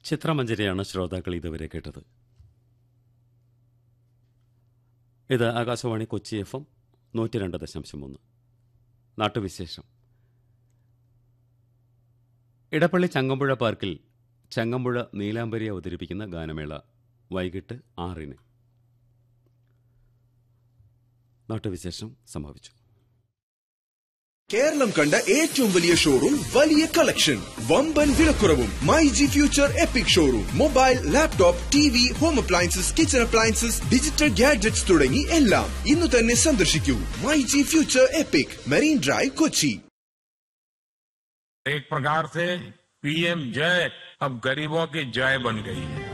ചിത്രമഞ്ജരിയാണ് ശ്രോതാക്കൾ ഇതുവരെ കേട്ടത് ഇത് ആകാശവാണി കൊച്ചി എഫ് എം നൂറ്റി രണ്ട് ദശാംശം മൂന്ന് നാട്ടുവിശേഷം ഇടപ്പള്ളി ചങ്ങമ്പുഴ പാർക്കിൽ ചങ്ങമ്പുഴ നീലാംബരി അവതരിപ്പിക്കുന്ന ഗാനമേള വൈകിട്ട് ആറിന് നാട്ടുവിശേഷം സമാപിച്ചു കേരളം കണ്ട ഏറ്റവും വലിയ ഷോറൂം വലിയ കളക്ഷൻ വമ്പൻ വിലക്കുറവും my G future epic showroom mobile laptop T V home appliances kitchen appliances digital gadgets തുടങ്ങി എല്ലാം ഇന്ന് തന്നെ സന്ദർശിക്കൂ my G future epic marine drive Kochi एक प्रकार से पीएम जय अब गरीबों की जय बन गई है